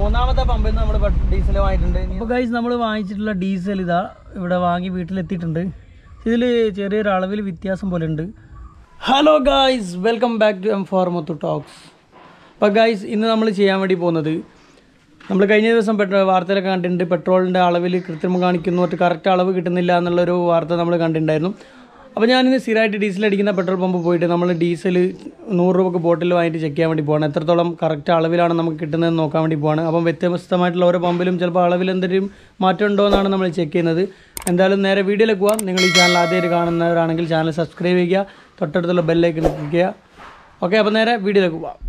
മൂന്നാമത്തെ പമ്പിൽ നിന്ന് നമ്മൾ ഡീസൽ വാങ്ങിയിട്ടുണ്ട് അപ്പോൾ ഗൈസ് നമ്മൾ വാങ്ങിച്ചിട്ടുള്ള ഡീസൽ ഇതാ ഇവിടെ വാങ്ങി വീട്ടിലെത്തിയിട്ടുണ്ട് ഇതിൽ ചെറിയൊരു അളവിൽ വ്യത്യാസം പോലെ ഉണ്ട് hello guys welcome back to M four Muthu talks അപ്പോൾ ഗൈസ് ഇന്ന് നമ്മൾ ചെയ്യാൻ വേണ്ടി പോകുന്നത് നമ്മൾ കഴിഞ്ഞ ദിവസം പെട്രോൾ വാർത്തയിലൊക്കെ കണ്ടിട്ടുണ്ട് പെട്രോളിൻ്റെ അളവിൽ കൃത്രിമം കാണിക്കുന്നു മറ്റ് കറക്റ്റ് അളവ് കിട്ടുന്നില്ല എന്നുള്ളൊരു വാർത്ത നമ്മൾ കണ്ടിട്ടുണ്ടായിരുന്നു അപ്പോൾ ഞാനിന്ന് സ്ഥിരമായിട്ട് ഡീസൽ അടിക്കുന്ന പെട്രോൾ പമ്പ് പോയിട്ട് നമ്മൾ ഡീസൽ നൂറ് രൂപക്ക് ബോട്ടിൽ വാങ്ങിയിട്ട് ചെക്ക് ചെയ്യാൻ വേണ്ടി പോകണം എത്രത്തോളം കറക്റ്റ് അളവിലാണ് നമുക്ക് കിട്ടുന്നതെന്ന് നോക്കാൻ വേണ്ടി പോവാണ് അപ്പം വ്യത്യസ്തമായിട്ടുള്ള ഓരോ പമ്പിലും ചിലപ്പോൾ അളവിൽ എന്തെങ്കിലും മാറ്റം ഉണ്ടോ എന്നാണ് നമ്മൾ ചെക്ക് ചെയ്യുന്നത് എന്തായാലും നേരെ വീഡിയോയിലേക്ക് പോകാം നിങ്ങൾ ഈ ചാനൽ ആദ്യമായിട്ട് കാണുന്നവരാണെങ്കിൽ ചാനൽ സബ്സ്ക്രൈബ് ചെയ്യുക തൊട്ടടുത്തുള്ള ബെല്ലൈക്കൺ ക്ലിക്ക് ചെയ്യുക ഓക്കെ അപ്പോൾ നേരെ വീഡിയോയിലേക്ക് പോകാം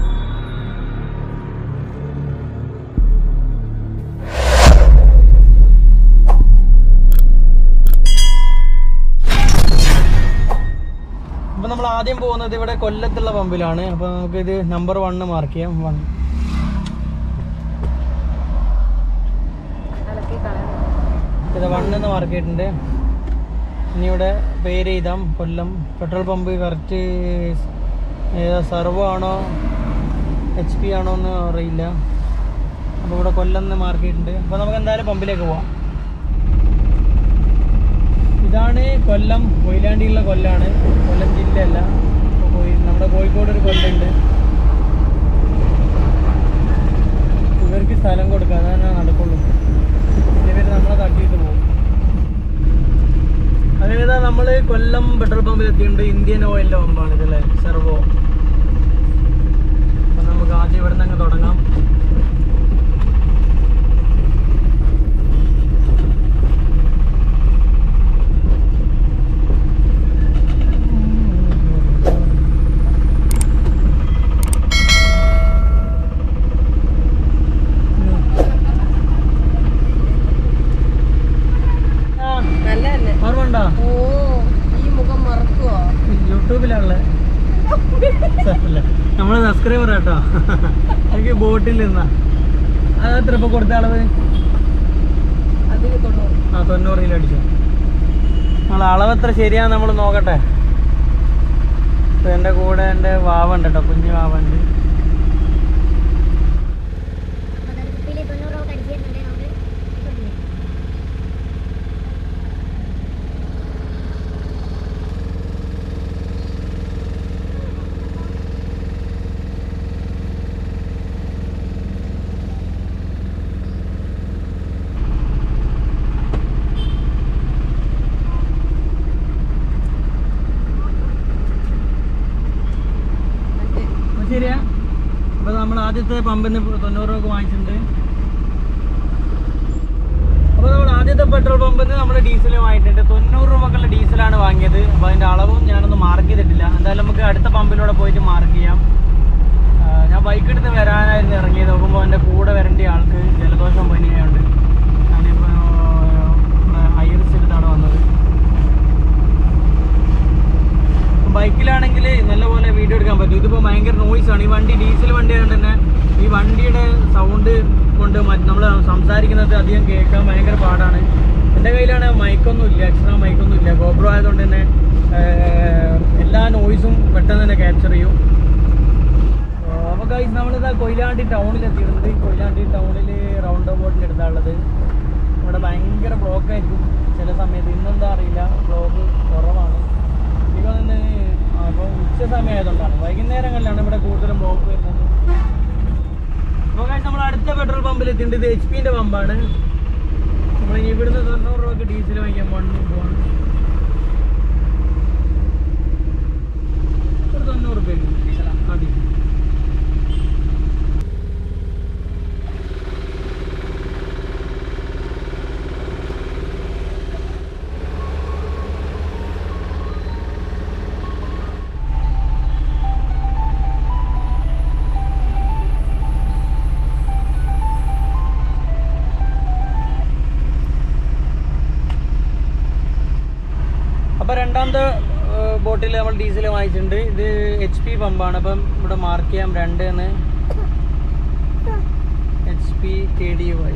അപ്പോൾ നമ്മൾ ആദ്യം പോകുന്നത് ഇവിടെ കൊല്ലത്തുള്ള പമ്പിലാണ് അപ്പോൾ നമുക്കിത് നമ്പർ വണ്ണ് മാർക്ക് ചെയ്യാം വൺ ഇത് വണ്ണെന്ന് മാർക്ക് ചെയ്തിട്ടുണ്ട് ഇനി ഇവിടെ പേര് എഴുതാം കൊല്ലം പെട്രോൾ പമ്പ് കറക്റ്റ് ഏതാ സർവോ ആണോ എച്ച് പി ആണോ എന്ന് അറിയില്ല അപ്പോൾ ഇവിടെ കൊല്ലം എന്ന് മാർക്ക് ചെയ്തിട്ടുണ്ട് അപ്പോൾ നമുക്ക് എന്തായാലും പമ്പിലേക്ക് പോവാം ഇതാണ് കൊല്ലം കൊയിലാണ്ടിയുള്ള കൊല്ലാണ് കൊല്ലം ജില്ലയല്ല അപ്പോൾ കോയി നമ്മുടെ കോഴിക്കോട് ഒരു കൊല്ലുണ്ട് ഇവർക്ക് സ്ഥലം കൊടുക്കുക അതാണ് നടക്കുള്ളൂ ഇവർ നമ്മളെ തട്ടിയിട്ട് പോകും അങ്ങനെ നമ്മൾ കൊല്ലം പെട്രോൾ പമ്പിൽ എത്തിയിട്ടുണ്ട് ഇന്ത്യൻ ഓയിലിൻ്റെ പമ്പാണ് ഇതല്ലേ സെർവോ അപ്പം നമുക്ക് ആദ്യം ഇവിടെ നിന്ന് അങ്ങ് തുടങ്ങാം ആ നല്ലതല്ലേ ഓർമ്മണ്ടോ ഓ ഈ മുഖം മറക്കുവോ യൂട്യൂബിലാണല്ലേ നമ്മള് സബ്സ്ക്രൈബർ കേട്ടോ എനിക്ക് ബോട്ടിൽ നിന്നാ അത് എത്ര ഇപ്പൊ കൊടുത്ത അളവ് അതിന് തൊണ്ണൂറ് ആ തൊണ്ണൂറ് കിലോ അടിച്ചു നമ്മൾ അളവ് എത്ര ശരിയാന്ന് നമ്മൾ നോക്കട്ടെ ഇപ്പൊ എൻ്റെ കൂടെ എൻ്റെ വാവ ഉണ്ട് കേട്ടോ കുഞ്ഞു വാവ ഉണ്ട് പതിനെട്ടില് തൊണ്ണൂറ് രൂപ അടിച്ചിട്ടുണ്ടെങ്കിൽ നമുക്ക് കിട്ടില്ല അഞ്ച് അപ്പൊ ശരിയാ അപ്പൊ നമ്മൾ ആദ്യത്തെ പമ്പിൽ നിന്ന് തൊണ്ണൂറ് രൂപ വാങ്ങിച്ചിട്ടുണ്ട് അപ്പൊ നമ്മൾ ആദ്യത്തെ പെട്രോൾ പമ്പിൽ നിന്ന് നമ്മൾ ഡീസൽ വാങ്ങിയിട്ടുണ്ട് തൊണ്ണൂറ് രൂപക്കുള്ള ഡീസലാണ് വാങ്ങിയത് അപ്പൊ അതിന്റെ അളവും ഞാനൊന്ന് മാർക്ക് ചെയ്തിട്ടില്ല എന്തായാലും നമുക്ക് അടുത്ത പമ്പിലൂടെ പോയിട്ട് മാർക്ക് ചെയ്യാം ആ, ഞാൻ ബൈക്ക് എടുത്ത് വരാനായിരുന്നു ഇറങ്ങിയത് നോക്കുമ്പോൾ എൻ്റെ കൂടെ വരേണ്ട ആൾക്ക് ജലദോഷം പനിയായുണ്ട് ഞാനിപ്പോൾ ഐറിസ് എടുത്താണ് വന്നത് ബൈക്കിലാണെങ്കിൽ നല്ലപോലെ വീഡിയോ എടുക്കാൻ പറ്റും ഇതിപ്പോൾ ഭയങ്കര നോയ്സ് ആണ് ഈ വണ്ടി ഡീസൽ വണ്ടി ആയതുകൊണ്ട് തന്നെ ഈ വണ്ടിയുടെ സൗണ്ട് കൊണ്ട് നമ്മൾ സംസാരിക്കുന്നത് അധികം കേൾക്കാൻ ഭയങ്കര പാടാണ് എൻ്റെ കയ്യിലാണ് മൈക്കൊന്നും ഇല്ല എക്സ്ട്രാ മൈക്കൊന്നും ഇല്ല ഗോപ്രോ ആയതുകൊണ്ട് തന്നെ ഏർ, എല്ലാ നോയ്സും പെട്ടെന്ന് തന്നെ ക്യാപ്ചർ ചെയ്യും അപ്പോൾ ഗൈസ് നമ്മളിതാ കൊയിലാണ്ടി ടൗണിൽ എത്തിയിട്ടുണ്ട് കൊയിലാണ്ടി ടൗണിൽ റൗണ്ട് ബോട്ടിൻ്റെ അടുത്താണുള്ളത് ഇവിടെ ഭയങ്കര ബ്ലോക്ക് ആയിരിക്കും ചില സമയത്ത് ഇന്നെന്താ അറിയില്ല ബ്ലോക്ക് കുറവാണ് ഇപ്പം നിന്ന് അപ്പോൾ ഉച്ച സമയമായതുകൊണ്ടാണ് വൈകുന്നേരങ്ങളിലാണ് ഇവിടെ കൂടുതലും ബ്ലോക്ക് വരുന്നത് അപ്പോൾ guys, നമ്മൾ അടുത്ത പെട്രോൾ പമ്പിൽ എത്തിയിട്ടുണ്ട് ഇത് എച്ച് പിൻ്റെ പമ്പാണ് നമ്മൾ ഇനി ഇവിടുന്ന് തൊണ്ണൂറ് രൂപക്ക് ഡീസൽ വാങ്ങിക്കാൻ പോകണം പോവാണ് ഒരു തൊണ്ണൂറ് രൂപ ആ ഡീസൽ അപ്പോൾ രണ്ടാമത്തെ ബോട്ടിൽ നമ്മൾ ഡീസൽ വാങ്ങിച്ചിട്ടുണ്ട് ഇത് എച്ച് പി പമ്പാണ് അപ്പം ഇവിടെ മാർക്ക് ചെയ്യാം രണ്ട് എന്ന് H P K D Y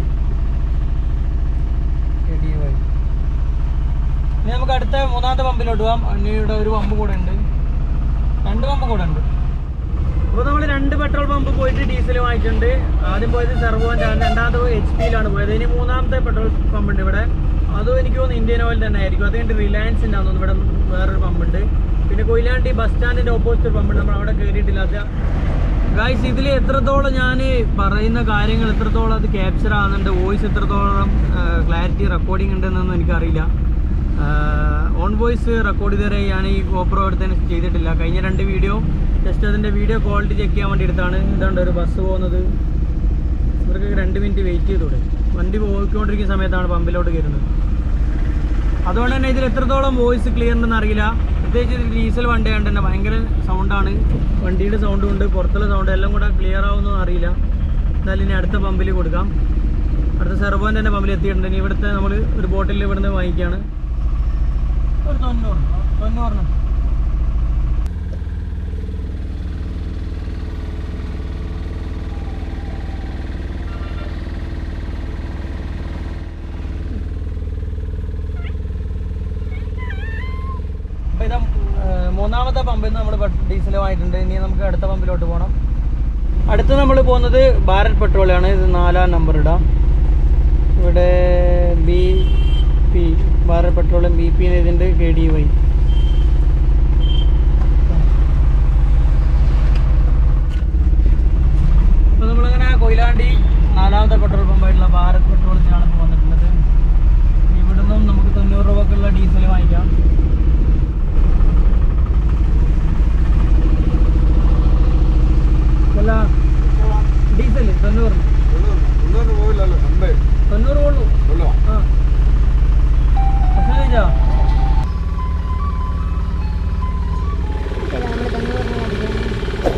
K D Y ഇനി നമുക്ക് അടുത്ത മൂന്നാമത്തെ പമ്പിലോട്ട് പോകാം ഇനി ഇവിടെ ഒരു പമ്പ് കൂടെ ഉണ്ട് രണ്ട് പമ്പ് കൂടെ ഉണ്ട് അപ്പോൾ നമ്മൾ രണ്ട് പെട്രോൾ പമ്പ് പോയിട്ട് ഡീസൽ വാങ്ങിച്ചിട്ടുണ്ട് ആദ്യം പോയത് സെർവോൻ്റെ ആണ് രണ്ടാമത് എച്ച് പിയിലാണ് പോയത് ഇനി മൂന്നാമത്തെ പെട്രോൾ പമ്പ് ഉണ്ട് ഇവിടെ അതും എനിക്ക് തോന്നുന്നു ഇന്ത്യൻ ഓയിൽ തന്നെ ആയിരിക്കും അത് കഴിഞ്ഞിട്ട് റിലയൻസിൻ്റെ ആണെന്ന് ഇവിടെ വേറൊരു പമ്പ് ഉണ്ട് പിന്നെ കൊയിലാണ്ടി ബസ് സ്റ്റാൻഡിൻ്റെ ഓപ്പോസിറ്റ് പമ്പ് ഉണ്ട് നമ്മൾ അവിടെ കയറിയിട്ടില്ലാത്ത ഗായ്സ് ഇതിൽ എത്രത്തോളം ഞാൻ പറയുന്ന കാര്യങ്ങൾ എത്രത്തോളം അത് ക്യാപ്ചർ ആകുന്നുണ്ട് വോയിസ് എത്രത്തോളം ക്ലാരിറ്റി റെക്കോർഡിംഗ് ഉണ്ടെന്നൊന്നും എനിക്കറിയില്ല ഓൺ വോയിസ് റെക്കോർഡ് ചെയ്തവരെ ഞാൻ ഈ ഗോപ്രോ എടുത്തതിന് ചെയ്തിട്ടില്ല കഴിഞ്ഞ രണ്ട് വീഡിയോ ജസ്റ്റ് അതിൻ്റെ വീഡിയോ ക്വാളിറ്റി ചെക്ക് ചെയ്യാൻ വേണ്ടി എടുത്താണ് ഇതാണ്ട് ഒരു ബസ് പോകുന്നത് ഇവർക്ക് രണ്ട് മിനിറ്റ് വെയിറ്റ് ചെയ്തൂടെ വണ്ടി പോയിക്കൊണ്ടിരിക്കുന്ന സമയത്താണ് പമ്പിലോട്ട് കയറുന്നത് അതുകൊണ്ട് തന്നെ ഇതിൽ എത്രത്തോളം വോയിസ് ക്ലിയർ ഉണ്ടെന്ന് അറിയില്ല പ്രത്യേകിച്ച് ഇത് ഡീസൽ വണ്ടി ആയതുകൊണ്ട് തന്നെ ഭയങ്കര സൗണ്ടാണ് വണ്ടിയുടെ സൗണ്ടും ഉണ്ട് പുറത്തുള്ള സൗണ്ട് എല്ലാം കൂടെ ക്ലിയർ ആവുമെന്നൊന്നും അറിയില്ല എന്തായാലും ഇനി അടുത്ത പമ്പിൽ കൊടുക്കാം അടുത്ത സെർവോൻ്റെ തന്നെ പമ്പിൽ എത്തിയിട്ടുണ്ട് ഇനി ഇവിടുത്തെ നമ്മൾ ഒരു ബോട്ടിൽ ഇവിടുന്ന് വാങ്ങിക്കുകയാണ് ഒരു തൊണ്ണൂറ് തൊണ്ണൂറിന് അപ്പോൾ ഇതാ ഏർ, മൂന്നാമത്തെ പമ്പിൽ നിന്ന് നമ്മൾ ഡീസൽ വാങ്ങിയിട്ടുണ്ട് ഇനി നമുക്ക് അടുത്ത പമ്പിലോട്ട് പോകണം അടുത്ത് നമ്മൾ പോകുന്നത് ഭാരത് പെട്രോളാണ് ഇത് നാലാം നമ്പർ ഇടാം ഇവിടെ ബി പി ഭാരത് പെട്രോളും ബി പി ഇതിൻ്റെ കെ ഡി വൈ അപ്പോൾ നമ്മളിങ്ങനെ കൊയിലാണ്ടി നാലാമത്തെ പെട്രോൾ പമ്പായിട്ടുള്ള ഭാരത് പെട്രോളിനാണ് ഇപ്പോൾ വന്നിട്ടുള്ളത് ഇവിടുന്നും നമുക്ക് തൊണ്ണൂറ് രൂപക്കുള്ള ഡീസൽ വാങ്ങിക്കാം അല്ല ഡീസൽ തൊണ്ണൂറിന് തൊണ്ണൂറ് ഉള്ളൂ ആ ഭക്ഷണം കഴിച്ചോ നമ്മൾ തൊണ്ണൂറിന് അടിക്കുന്നു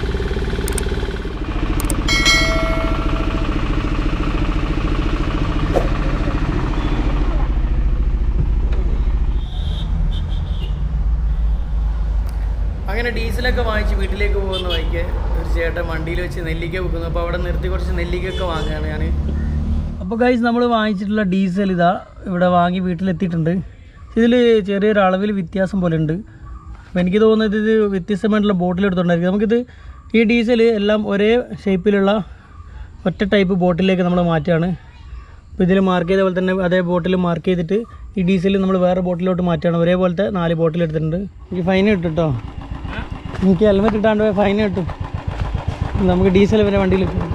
അങ്ങനെ ഡീസലൊക്കെ വാങ്ങിച്ച് വീട്ടിലേക്ക് പോകുന്ന വഴിക്ക് ഒരു ചേട്ടൻ വണ്ടിയിൽ വെച്ച് നെല്ലിക്ക വെക്കുന്നു അപ്പോൾ അവിടെ നിർത്തി കുറച്ച് നെല്ലിക്കൊക്കെ വാങ്ങുകയാണ് ഞാൻ അപ്പോൾ ഗൈസ് നമ്മൾ വാങ്ങിച്ചിട്ടുള്ള ഡീസൽ ഇതാ ഇവിടെ വാങ്ങി വീട്ടിലെത്തിയിട്ടുണ്ട് ഇതിൽ ചെറിയൊരു അളവിൽ വ്യത്യാസം പോലെ ഉണ്ട് അപ്പോൾ എനിക്ക് തോന്നുന്നത് ഇത് വ്യത്യസ്തമായിട്ടുള്ള ബോട്ടിൽ എടുത്തുകൊണ്ടായിരിക്കും നമുക്കിത് ഈ ഡീസൽ എല്ലാം ഒരേ ഷേപ്പിലുള്ള ഒറ്റ ടൈപ്പ് ബോട്ടിലേക്ക് നമ്മൾ മാറ്റുകയാണ് അപ്പോൾ ഇതിൽ മാർക്ക് ചെയ്ത പോലെ തന്നെ അതേ ബോട്ടിൽ മാർക്ക് ചെയ്തിട്ട് ഈ ഡീസൽ നമ്മൾ വേറെ ബോട്ടിലോട്ട് മാറ്റുകയാണ് ഒരേപോലത്തെ നാല് ബോട്ടിൽ എടുത്തിട്ടുണ്ട് എനിക്ക് ഫൈൻ കിട്ടും കേട്ടോ എനിക്ക് ഹെൽമെറ്റ് ഇട്ടാണ്ട് പോയ ഫൈൻ കിട്ടും നമുക്ക് ഡീസൽ പിന്നെ വണ്ടിയിൽ കിട്ടും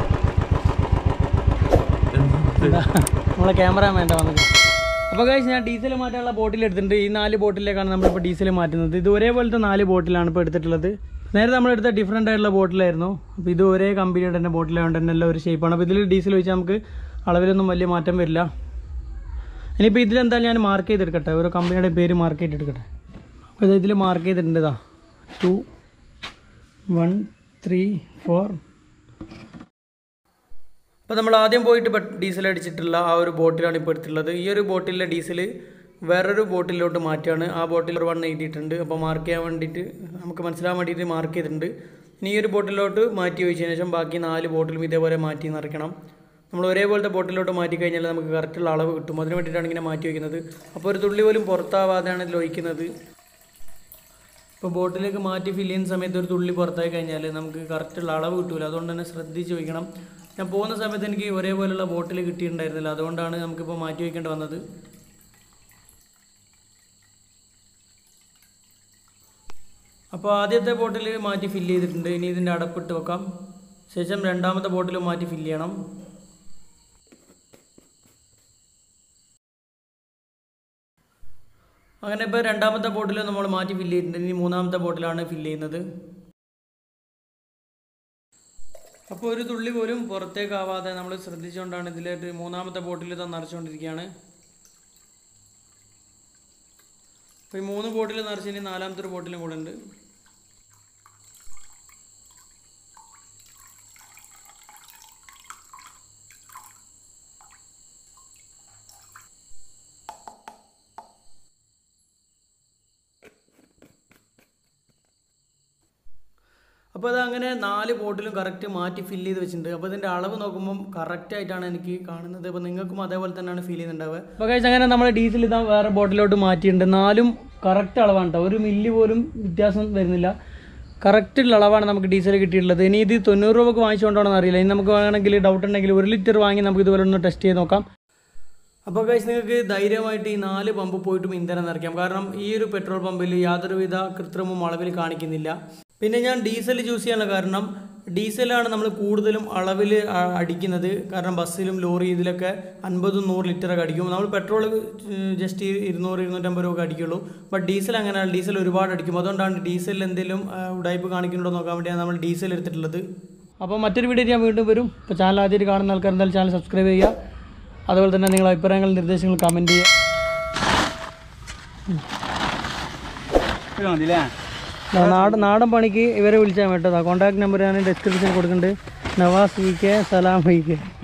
ഇതാ, നമ്മളെ ക്യാമറമാൻ്റെ വന്നത് അപ്പോൾ കഴിച്ച് ഞാൻ ഡീസൽ മാറ്റാനുള്ള ബോട്ടിൽ എടുത്തിട്ടുണ്ട് ഈ നാല് ബോട്ടിലേക്കാണ് നമ്മളിപ്പോൾ ഡീസൽ മാറ്റുന്നത് ഇത് ഒരേപോലത്തെ നാല് ബോട്ടിലാണ് ഇപ്പോൾ എടുത്തിട്ടുള്ളത് നേരെ നമ്മൾ എടുത്ത ഡിഫറെൻ്റ് ആയിട്ടുള്ള ബോട്ടിലായിരുന്നു അപ്പോൾ ഇത് ഒരേ കമ്പനിയുടെ തന്നെ ബോട്ടിലായതുകൊണ്ട് തന്നെ എല്ലാം ഒരു ഷേപ്പാണ് അപ്പോൾ ഇതിൽ ഡീസൽ ഒഴിച്ചാൽ നമുക്ക് അളവിലൊന്നും വലിയ മാറ്റം വരില്ല ഇനിയിപ്പോൾ ഇതിലെന്തായാലും ഞാൻ മാർക്ക് ചെയ്തെടുക്കട്ടെ ഓരോ കമ്പനിയുടെ പേര് മാർക്ക് ചെയ്തെടുക്കട്ടെ അപ്പോൾ ഇത് ഇതിൽ മാർക്ക് ചെയ്തിട്ടുണ്ട് ഇതാ ടു വൺ ത്രീ ഫോർ അപ്പോൾ നമ്മൾ ആദ്യം പോയിട്ട് പെ- ഡീസൽ അടിച്ചിട്ടുള്ള ആ ഒരു ബോട്ടിലാണ് ഇപ്പോൾ എടുത്തിട്ടുള്ളത് ഈ ഒരു ബോട്ടിലെ ഡീസൽ വേറൊരു ബോട്ടിലോട്ട് മാറ്റുകയാണ് ആ ബോട്ടിൽ ഒരു വൺ എഴുതിയിട്ടുണ്ട് അപ്പോൾ മാർക്ക് ചെയ്യാൻ വേണ്ടിയിട്ട് നമുക്ക് മനസ്സിലാൻ വേണ്ടിയിട്ട് മാർക്ക് ചെയ്തിട്ടുണ്ട് ഇനി ഈ ഒരു ബോട്ടിലോട്ട് മാറ്റി വെച്ചതിന് ശേഷം ബാക്കി നാല് ബോട്ടിലും ഇതേപോലെ മാറ്റി നിറയ്ക്കണം നമ്മൾ ഒരേപോലത്തെ ബോട്ടിലോട്ട് മാറ്റി കഴിഞ്ഞാൽ നമുക്ക് കറക്റ്റുള്ള അളവ് കിട്ടും അതിന് വേണ്ടിയിട്ടാണ് ഇങ്ങനെ മാറ്റി വയ്ക്കുന്നത് അപ്പോൾ ഒരു തുള്ളി പോലും പുറത്താവാതെയാണ് ഇതിൽ ഒഴിക്കുന്നത് ഇപ്പോൾ ബോട്ടിലേക്ക് മാറ്റി ഫില്ല് ചെയ്യുന്ന സമയത്ത് ഒരു തുള്ളി പുറത്തായി കഴിഞ്ഞാൽ നമുക്ക് കറക്റ്റുള്ള അളവ് കിട്ടൂല അതുകൊണ്ട് തന്നെ ശ്രദ്ധിച്ച് വയ്ക്കണം ഞാൻ പോകുന്ന സമയത്ത് എനിക്ക് ഒരേപോലെയുള്ള ബോട്ടിൽ കിട്ടിയിട്ടുണ്ടായിരുന്നില്ല അതുകൊണ്ടാണ് നമുക്കിപ്പോൾ മാറ്റി വയ്ക്കേണ്ടി വന്നത് അപ്പോൾ ആദ്യത്തെ ബോട്ടിൽ മാറ്റി ഫില്ല് ചെയ്തിട്ടുണ്ട് ഇനി ഇതിൻ്റെ അടപ്പിട്ട് വെക്കാം ശേഷം രണ്ടാമത്തെ ബോട്ടിൽ മാറ്റി ഫില്ല് ചെയ്യണം അങ്ങനെ ഇപ്പോൾ രണ്ടാമത്തെ ബോട്ടിൽ നമ്മൾ മാറ്റി ഫില്ല് ചെയ്തിട്ടുണ്ട് ഇനി മൂന്നാമത്തെ ബോട്ടിലാണ് ഫില്ല് ചെയ്യുന്നത് അപ്പോൾ ഒരു തുള്ളി പോലും പുറത്തേക്കാവാതെ നമ്മൾ ശ്രദ്ധിച്ചുകൊണ്ടാണ് ഇതിലേക്ക് മൂന്നാമത്തെ ബോട്ടിൽ ഇത് നിറച്ചുകൊണ്ടിരിക്കുകയാണ് അപ്പോൾ ഈ മൂന്ന് ബോട്ടിൽ നിറച്ച് ഇനി നാലാമത്തെ ഒരു ബോട്ടിലും കൂടെ ഉണ്ട് അപ്പോൾ അത് അങ്ങനെ നാല് ബോട്ടിലും കറക്റ്റ് മാറ്റി ഫില്ല് ചെയ്ത് വെച്ചിട്ടുണ്ട് അപ്പോൾ ഇതിൻ്റെ അളവ് നോക്കുമ്പം കറക്റ്റ് ആയിട്ടാണ് എനിക്ക് കാണുന്നത് അപ്പോൾ നിങ്ങൾക്കും അതേപോലെ തന്നെയാണ് ഫീൽ ചെയ്യുന്നുണ്ടാവുക അപ്പോൾ കഴിച്ച് അങ്ങനെ നമ്മൾ ഡീസൽ ഇതാ വേറെ ബോട്ടിലോട്ട് മാറ്റിയിട്ടുണ്ട് നാലും കറക്റ്റ് അളവാണ് കേട്ടോ ഒരു മില്ലി പോലും വ്യത്യാസം വരുന്നില്ല കറക്റ്റുള്ള അളവാണ് നമുക്ക് ഡീസൽ കിട്ടിയിട്ടുള്ളത് ഇനി ഇത് തൊണ്ണൂറ് രൂപക്ക് വാങ്ങിച്ചുകൊണ്ടാണെന്ന് അറിയില്ല ഇനി നമുക്ക് വേണമെങ്കിൽ ഡൗട്ട് ഉണ്ടെങ്കിൽ ഒരു ലിറ്റർ വാങ്ങി നമുക്ക് ഇതുപോലെ ഒന്ന് ടെസ്റ്റ് ചെയ്ത് നോക്കാം അപ്പോൾ ഗൈസ് നിങ്ങൾക്ക് ധൈര്യമായിട്ട് ഈ നാല് പമ്പ് പോയിട്ടും ഇന്ധനം നിറയ്ക്കാം കാരണം ഈ ഒരു പെട്രോൾ പമ്പിൽ യാതൊരുവിധ കൃത്രിമവും അളവിൽ കാണിക്കുന്നില്ല പിന്നെ ഞാൻ ഡീസൽ ചൂസ് ചെയ്യാനുള്ള കാരണം ഡീസലാണ് നമ്മൾ കൂടുതലും അളവിൽ അ- അടിക്കുന്നത് കാരണം ബസ്സിലും ലോറി ഇതിലൊക്കെ അൻപതും നൂറ് ലിറ്ററൊക്കെ അടിക്കും നമ്മൾ പെട്രോൾ ജസ്റ്റ് ഇരുന്നൂറ് ഇരുന്നൂറ്റമ്പത് രൂപ അടിക്കുള്ളൂ ബട്ട് ഡീസൽ അങ്ങനെയാണ് ഡീസൽ ഒരുപാട് അടിക്കും അതുകൊണ്ടാണ് ഡീസലിൽ എന്തെങ്കിലും ആ, ഉടായ്പ് കാണിക്കുന്നുണ്ടോ നോക്കാൻ വേണ്ടിയാണ് നമ്മൾ ഡീസൽ എടുത്തിട്ടുള്ളത് അപ്പോൾ മറ്റൊരു വീഡിയോ ഞാൻ വീണ്ടും വരും ഇപ്പോൾ ചാനൽ ആദ്യമായിട്ട് കാണുന്ന ആൾക്കാർ എന്തായാലും ചാനൽ സബ്സ്ക്രൈബ് ചെയ്യുക അതുപോലെ തന്നെ നിങ്ങളുടെ അഭിപ്രായങ്ങൾ നിർദ്ദേശങ്ങൾ കമൻറ്റ് ചെയ്യുക ദാ നാടൻ നാടൻ പണിക്ക് ഇവരെ വിളിച്ചാൽ കേട്ടോ കോൺടാക്ട് നമ്പർ ഞാൻ ഡിസ്ക്രിപ്ഷനിൽ കൊടുക്കുന്നുണ്ട് Navas V K Salam V K